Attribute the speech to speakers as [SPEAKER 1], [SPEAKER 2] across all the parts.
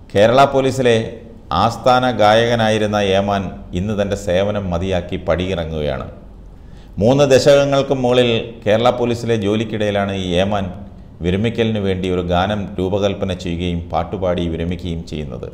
[SPEAKER 1] കേരള പോലീസിലെ ആസ്ഥാന ഗായകനായിരുന്ന ഏമാൻ ഇന്ന് തൻ്റെ സേവനം മതിയാക്കി പടിയിറങ്ങുകയാണ് മൂന്ന് ദശകങ്ങൾക്ക് മുകളിൽ കേരള പോലീസിലെ ജോലിക്കിടയിലാണ് ഈ ഏമാൻ വിരമിക്കലിനു വേണ്ടി ഒരു ഗാനം രൂപകൽപ്പന ചെയ്യുകയും പാട്ടുപാടി വിരമിക്കുകയും ചെയ്യുന്നത്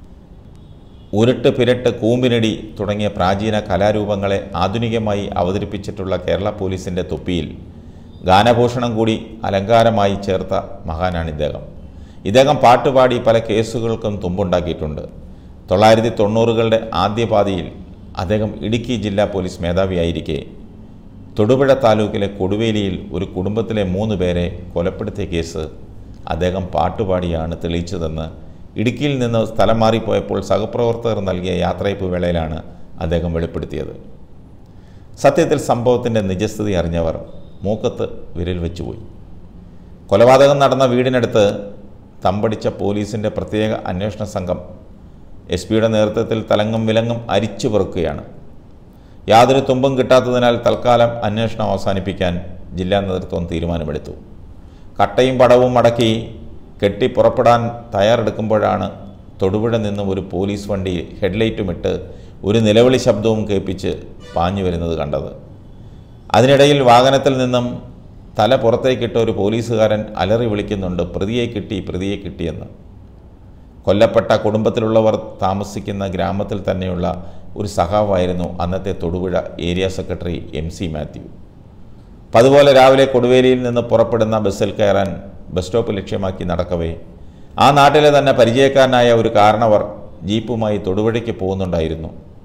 [SPEAKER 1] ഉരുട്ട് പിരട്ട് കൂമ്പിനടി തുടങ്ങിയ പ്രാചീന കലാരൂപങ്ങളെ ആധുനികമായി അവതരിപ്പിച്ചിട്ടുള്ള കേരള പോലീസിൻ്റെ തൊപ്പിയിൽ ഗാനഭൂഷണം കൂടി അലങ്കാരമായി ചേർത്ത മഹാനാണ് ഇദ്ദേഹം ഇദ്ദേഹം പാട്ടുപാടി പല കേസുകൾക്കും തുമ്പുണ്ടാക്കിയിട്ടുണ്ട് തൊള്ളായിരത്തി തൊണ്ണൂറുകളുടെ ആദ്യപാതിയിൽ അദ്ദേഹം ഇടുക്കി ജില്ലാ പോലീസ് മേധാവിയായിരിക്കെ തൊടുപുഴ താലൂക്കിലെ കൊടുവേലിയിൽ ഒരു കുടുംബത്തിലെ മൂന്ന് പേരെ കൊലപ്പെടുത്തിയ കേസ് അദ്ദേഹം പാട്ടുപാടിയാണ് തെളിയിച്ചതെന്ന് ഇടുക്കിയിൽ നിന്ന് സ്ഥലം മാറിപ്പോയപ്പോൾ സഹപ്രവർത്തകർ നൽകിയ യാത്രയപ്പ് വേളയിലാണ് അദ്ദേഹം വെളിപ്പെടുത്തിയത് സത്യത്തിൽ സംഭവത്തിൻ്റെ നിജസ്ഥിതി അറിഞ്ഞവർ മൂക്കത്ത് വിരൽ വെച്ചുപോയി കൊലപാതകം നടന്ന വീടിനടുത്ത് തമ്പടിച്ച പോലീസിൻ്റെ പ്രത്യേക അന്വേഷണ സംഘം എസ് പിയുടെ നേതൃത്വത്തിൽ തലങ്ങും വിലങ്ങും അരിച്ചു പെറുക്കുകയാണ് യാതൊരു തുമ്പും കിട്ടാത്തതിനാൽ തൽക്കാലം അന്വേഷണം അവസാനിപ്പിക്കാൻ ജില്ലാ നേതൃത്വം തീരുമാനമെടുത്തു കട്ടയും പടവും മടക്കി കെട്ടി പുറപ്പെടാൻ തയ്യാറെടുക്കുമ്പോഴാണ് തൊടുപുഴ നിന്നും ഒരു പോലീസ് വണ്ടി ഹെഡ്ലൈറ്റുമിട്ട് ഒരു നിലവിളി ശബ്ദവും കേൾപ്പിച്ച് പാഞ്ഞു വരുന്നത് കണ്ടത് അതിനിടയിൽ വാഹനത്തിൽ നിന്നും തല പുറത്തേക്കിട്ട ഒരു പോലീസുകാരൻ അലറി വിളിക്കുന്നുണ്ട് പ്രതിയെ കിട്ടി പ്രതിയെ കിട്ടിയെന്ന് കൊല്ലപ്പെട്ട കുടുംബത്തിലുള്ളവർ താമസിക്കുന്ന ഗ്രാമത്തിൽ തന്നെയുള്ള ഒരു സഖാവായിരുന്നു അന്നത്തെ Thodupuzha area secretary M C Mathew അപ്പം അതുപോലെ രാവിലെ കൊടുവേലിയിൽ നിന്ന് പുറപ്പെടുന്ന ബസ്സിൽ കയറാൻ ബസ് സ്റ്റോപ്പ് ലക്ഷ്യമാക്കി നടക്കവേ ആ നാട്ടിലെ തന്നെ പരിചയക്കാരനായ ഒരു കാരണവർ ജീപ്പുമായി തൊടുപുഴയ്ക്ക് പോകുന്നുണ്ടായിരുന്നു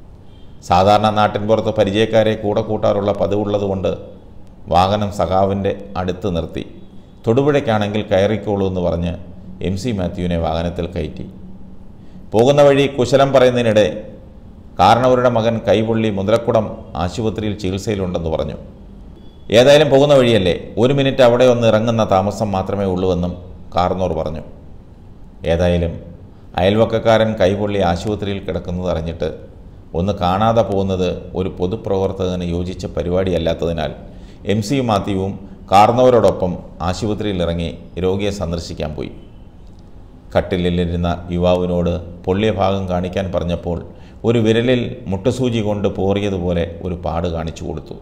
[SPEAKER 1] സാധാരണ നാട്ടിൻപുറത്ത് പരിചയക്കാരെ കൂടെ കൂട്ടാറുള്ള പതിവുള്ളതുകൊണ്ട് വാഹനം സഖാവിൻ്റെ അടുത്ത് നിർത്തി തൊടുപുഴയ്ക്കാണെങ്കിൽ കയറിക്കോളൂ എന്ന് പറഞ്ഞ് എം സി മാത്യുവിനെ വാഹനത്തിൽ കയറ്റി പോകുന്ന വഴി കുശലം പറയുന്നതിനിടെ കാരണവരുടെ മകൻ കൈപൊള്ളി മുതലക്കുടം ആശുപത്രിയിൽ ചികിത്സയിലുണ്ടെന്ന് പറഞ്ഞു ഏതായാലും പോകുന്ന വഴിയല്ലേ ഒരു മിനിറ്റ് അവിടെ ഒന്ന് ഇറങ്ങുന്ന താമസം മാത്രമേ ഉള്ളൂവെന്നും കാർന്നോർ പറഞ്ഞു ഏതായാലും അയൽവക്കക്കാരൻ കൈപൊള്ളി ആശുപത്രിയിൽ കിടക്കുന്നത് അറിഞ്ഞിട്ട് ഒന്ന് കാണാതെ പോകുന്നത് ഒരു പൊതുപ്രവർത്തകന് യോജിച്ച പരിപാടിയല്ലാത്തതിനാൽ എം സി മാത്യുവും കാർന്നവരോടൊപ്പം ആശുപത്രിയിൽ ഇറങ്ങി രോഗിയെ സന്ദർശിക്കാൻ പോയി കട്ടിലിലിരുന്ന യുവാവിനോട് പൊള്ളിയ ഭാഗം കാണിക്കാൻ പറഞ്ഞപ്പോൾ ഒരു വിരലിൽ മുട്ടസൂചി കൊണ്ട് പോറിയതുപോലെ ഒരു പാട് കാണിച്ചു കൊടുത്തു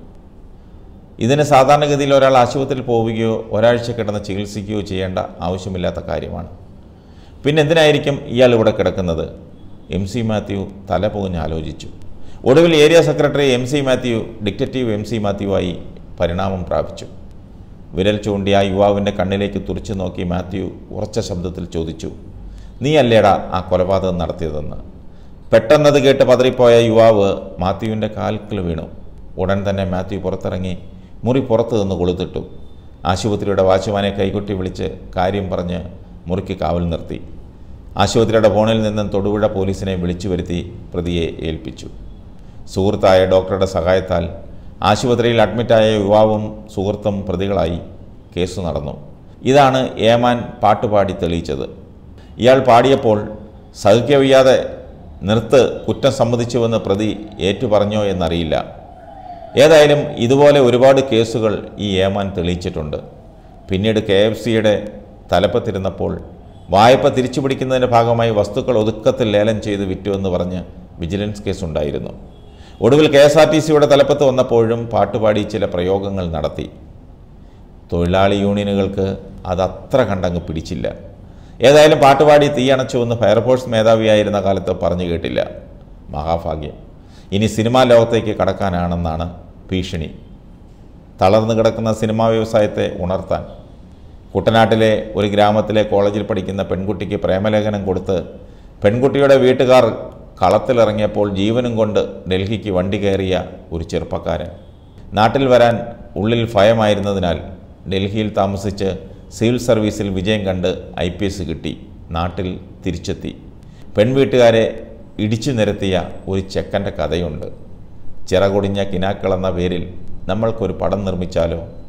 [SPEAKER 1] ഇതിന് സാധാരണഗതിയിൽ ഒരാൾ ആശുപത്രിയിൽ പോവുകയോ ഒരാഴ്ച കിടന്ന് ചികിത്സിക്കുകയോ ചെയ്യേണ്ട ആവശ്യമില്ലാത്ത കാര്യമാണ് പിന്നെ എന്തിനായിരിക്കും ഇയാൾ ഇവിടെ കിടക്കുന്നത് എം സി മാത്യു തല പുകഞ്ഞ് ആലോചിച്ചു ഒടുവിൽ area secretary M C Mathew detective M C മാത്യുവായി പരിണാമം പ്രാപിച്ചു വിരൽ ചൂണ്ടി ആ യുവാവിൻ്റെ കണ്ണിലേക്ക് തുറച്ചു നോക്കി മാത്യു ഉറച്ച ശബ്ദത്തിൽ ചോദിച്ചു നീ അല്ലേടാ ആ കൊലപാതകം നടത്തിയതെന്ന് പെട്ടെന്നത് കേട്ട് പതറിപ്പോയ യുവാവ് മാത്യുവിൻ്റെ കാൽക്കൽ വീണു ഉടൻ തന്നെ മാത്യു പുറത്തിറങ്ങി മുറി പുറത്തു നിന്ന് കൊളുത്തിട്ടു ആശുപത്രിയുടെ വാച്ച്മാനെ കൈകൊട്ടി വിളിച്ച് കാര്യം പറഞ്ഞ് മുറിക്ക് കാവൽ നിർത്തി ആശുപത്രിയുടെ ഫോണിൽ നിന്നും തൊടുപുഴ പോലീസിനെ വിളിച്ചു വരുത്തി പ്രതിയെ ഏൽപ്പിച്ചു സുഹൃത്തായ ഡോക്ടറുടെ സഹായത്താൽ ആശുപത്രിയിൽ അഡ്മിറ്റായ യുവാവും സുഹൃത്തും പ്രതികളായി കേസ് നടന്നു ഇതാണ് ഏമാൻ പാട്ടുപാടി തെളിയിച്ചത് ഇയാൾ പാടിയപ്പോൾ സഹിക്കവയ്യാതെ നിർത്ത് കുറ്റം സമ്മതിച്ചുവെന്ന് പ്രതി ഏറ്റുപറഞ്ഞോ എന്നറിയില്ല ഏതായാലും ഇതുപോലെ ഒരുപാട് കേസുകൾ ഈ ഏമാൻ തെളിയിച്ചിട്ടുണ്ട് പിന്നീട് കെ എഫ് സിയുടെ തലപ്പത്തിരുന്നപ്പോൾ വായ്പ തിരിച്ചു പിടിക്കുന്നതിൻ്റെ ഭാഗമായി വസ്തുക്കൾ ഒതുക്കത്തിൽ ലേലം ചെയ്ത് വിറ്റുവെന്ന് പറഞ്ഞ് വിജിലൻസ് കേസ് ഉണ്ടായിരുന്നു ഒടുവിൽ കെ എസ് ആർ ടി സിയുടെ തലപ്പത്ത് വന്നപ്പോഴും പാട്ടുപാടി ചില പ്രയോഗങ്ങൾ നടത്തി തൊഴിലാളി യൂണിയനുകൾക്ക് അതത്ര കണ്ടങ്ങ് പിടിച്ചില്ല ഏതായാലും പാട്ടുപാടി തീയണച്ചുവെന്ന് ഫയർഫോഴ്സ് മേധാവിയായിരുന്ന കാലത്ത് പറഞ്ഞു കേട്ടില്ല മഹാഭാഗ്യം ഇനി സിനിമാ ലോകത്തേക്ക് കടക്കാനാണെന്നാണ് ഭീഷണി തളർന്നു കിടക്കുന്ന സിനിമാ വ്യവസായത്തെ ഉണർത്താൻ കുട്ടനാട്ടിലെ ഒരു ഗ്രാമത്തിലെ കോളേജിൽ പഠിക്കുന്ന പെൺകുട്ടിക്ക് പ്രേമലേഖനം കൊടുത്ത് പെൺകുട്ടിയുടെ വീട്ടുകാർ കളത്തിലിറങ്ങിയപ്പോൾ ജീവനും കൊണ്ട് ഡൽഹിക്ക് വണ്ടി കയറിയ ഒരു ചെറുപ്പക്കാരൻ നാട്ടിൽ വരാൻ ഉള്ളിൽ ഭയമായിരുന്നതിനാൽ ഡൽഹിയിൽ താമസിച്ച് സിവിൽ സർവീസിൽ വിജയം കണ്ട് ഐ പി എസ് കിട്ടി നാട്ടിൽ തിരിച്ചെത്തി പെൺവീട്ടുകാരെ ഇടിച്ചു നിരത്തിയ ഒരു ചെക്കൻ്റെ കഥയുണ്ട് ചിറകൊടിഞ്ഞ കിനാക്കൾ എന്ന പേരിൽ നമ്മൾക്കൊരു പടം നിർമ്മിച്ചാലോ